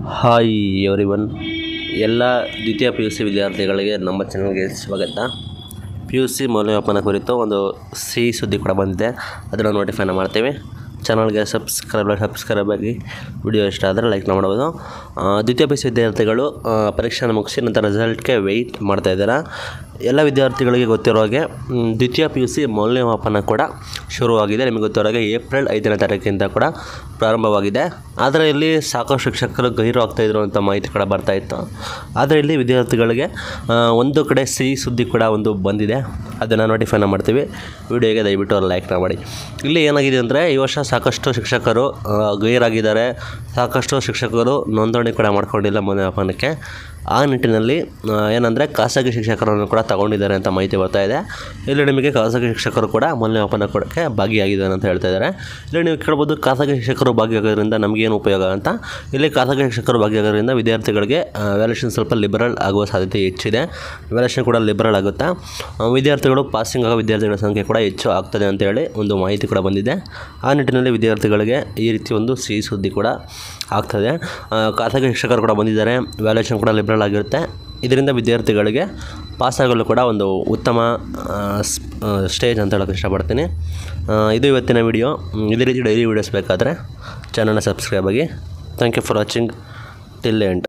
hi every one ಎಲ್ಲ ದ್ವಿತೀಯ P U C ವಿದ್ಯಾರ್ಥಿಗಳಿಗೆ ನಮ್ಮ ಚಾನಲ್ಗೆ ಸ್ವಾಗತ ಪಿ ಯು ಸಿ ಮೌಲ್ಯಮಾಪನ ಕುರಿತು ಒಂದು ಸಿಹಿ ಸುದ್ದಿ ಕೂಡ ಬಂದಿದೆ ಅದನ್ನು ನೋಟಿಫೈನ ಮಾಡ್ತೀವಿ ಚಾನಲ್ಗೆ ಸಬ್ಸ್ಕ್ರೈಬ್ ಸಬ್ಸ್ಕ್ರೈಬ್ ಆಗಿ ವಿಡಿಯೋ ಇಷ್ಟ ಆದರೆ ಲೈಕ್ ಮಾಡ್ಬೋದು ಆ, ದ್ವಿತೀಯ ಪಿ ಯು ಸಿ ವಿದ್ಯಾರ್ಥಿಗಳು ಆ, ಪರೀಕ್ಷೆನ ಮುಗಿಸಿ ನಂತರ ರಿಸಲ್ಟ್ಗೆ ವೆಯ್ಟ್ ಮಾಡ್ತಾ ಇದ್ದಾರೆ ಎಲ್ಲ ವಿದ್ಯಾರ್ಥಿಗಳಿಗೆ ಗೊತ್ತಿರೋ ಹಾಗೆ ಮ್, ದ್ವಿತೀಯ ಪಿ ಯು ಸಿ ಮೌಲ್ಯಮಾಪನ ಕೂಡ ಶುರುವಾಗಿದೆ ನಿಮಗೆ ಗೊತ್ತಿರೋ ಹಾಗೆ ಏಪ್ರಿಲ್ ಐದನೇ ತಾರೀಕಿಂದ ಕೂಡ ಪ್ರಾರಂಭವಾಗಿದೆ ಆದರೆ ಇಲ್ಲಿ ಸಾಕಷ್ಟು ಶಿಕ್ಷಕರು ಗೈರು ಆಗ್ತಾ ಇದ್ರು ಅಂತ ಮಾಹಿತಿ ಕೂಡ ಬರ್ತಾ ಇತ್ತು ಆದರೆ ಇಲ್ಲಿ ವಿದ್ಯಾರ್ಥಿಗಳಿಗೆ ಆ, ಒಂದು ಕಡೆ ಸಿಹಿ ಸುದ್ದಿ ಕೂಡ ಒಂದು ಬಂದಿದೆ ಅದನ್ನು ನೋಟಿಫೈನ ಮಾಡ್ತೀವಿ ವಿಡಿಯೋಗೆ ದಯವಿಟ್ಟು ಲೈಕ್ನ ಮಾಡಿ ಇಲ್ಲಿ ಏನಾಗಿದೆ ಅಂದರೆ ಈ ವರ್ಷ ಸಾಕಷ್ಟು ಶಿಕ್ಷಕರು ಆ, ಗೈರಾಗಿದ್ದಾರೆ ಸಾಕಷ್ಟು ಶಿಕ್ಷಕರು ನೋಂದಣಿ ಕೂಡ ಮಾಡ್ಕೊಂಡಿಲ್ಲ ಮೌಲ್ಯಮಾಪನಕ್ಕೆ ಆ ನಿಟ್ಟಿನಲ್ಲಿ ಏನಂದರೆ ಖಾಸಗಿ ಶಿಕ್ಷಕರನ್ನು ಕೂಡ ತಗೊಂಡಿದ್ದಾರೆ ಅಂತ ಮಾಹಿತಿ ಬರ್ತಾ ಇದೆ ಇಲ್ಲಿ ನಿಮಗೆ ಖಾಸಗಿ ಶಿಕ್ಷಕರು ಕೂಡ ಮೌಲ್ಯಮಾಪನ ಕೊಡೋಕ್ಕೆ ಭಾಗಿಯಾಗಿದ್ದಾರೆ ಅಂತ ಹೇಳ್ತಾ ಇದ್ದಾರೆ ಇಲ್ಲಿ ನೀವು ಕೇಳ್ಬೋದು ಖಾಸಗಿ ಶಿಕ್ಷಕರು ಭಾಗಿಯಾಗೋದ್ರಿಂದ ನಮಗೇನು ಉಪಯೋಗ ಅಂತ ಇಲ್ಲಿ ಖಾಸಗಿ ಶಿಕ್ಷಕರು ಭಾಗಿಯಾಗೋದ್ರಿಂದ ವಿದ್ಯಾರ್ಥಿಗಳಿಗೆ ವ್ಯಾಲ್ಯೂಷನ್ ಸ್ವಲ್ಪ ಲಿಬರಲ್ ಆಗುವ ಸಾಧ್ಯತೆ ಹೆಚ್ಚಿದೆ ವ್ಯಾಲ್ಯೂಷನ್ ಕೂಡ ಲಿಬರಲ್ ಆಗುತ್ತಾ ಆ, ವಿದ್ಯಾರ್ಥಿಗಳು ಪಾಸಿಂಗ್ ಆಗೋ ವಿದ್ಯಾರ್ಥಿಗಳ ಸಂಖ್ಯೆ ಕೂಡ ಹೆಚ್ಚು ಆಗ್ತದೆ ಅಂತೇಳಿ ಒಂದು ಮಾಹಿತಿ ಕೂಡ ಬಂದಿದೆ ಆ ನಿಟ್ಟಿನಲ್ಲಿ ವಿದ್ಯಾರ್ಥಿಗಳಿಗೆ ಈ ರೀತಿ ಒಂದು ಸಿಹಿ ಸುದ್ದಿ ಕೂಡ ಆಗ್ತದೆ ಆ, ಖಾಸಗಿ ಶಿಕ್ಷಕರು ಕೂಡ ಬಂದಿದ್ದಾರೆ ವ್ಯಾಲ್ಯೂಷನ್ ಕೂಡ ಲಿಬರಲ್ ಆಗಿರುತ್ತೆ ಇದರಿಂದ ವಿದ್ಯಾರ್ಥಿಗಳಿಗೆ ಪಾಸಾಗಲು ಕೂಡ ಒಂದು ಉತ್ತಮ ಆ, ಸ್- ಆ, ಸ್ಟೇಜ್ ಅಂತ ಹೇಳೋಕ್ಕೆ ಇಷ್ಟಪಡ್ತೀನಿ ಆ, ಇದು ಇವತ್ತಿನ ವಿಡಿಯೋ ಮ್, ಇದೇ ರೀತಿ ಡೈಲಿ ವೀಡಿಯೋಸ್ ಬೇಕಾದರೆ ಚಾನಲ್ನ ಸಬ್ಸ್ಕ್ರೈಬ್ ಆಗಿ thank you for watching till end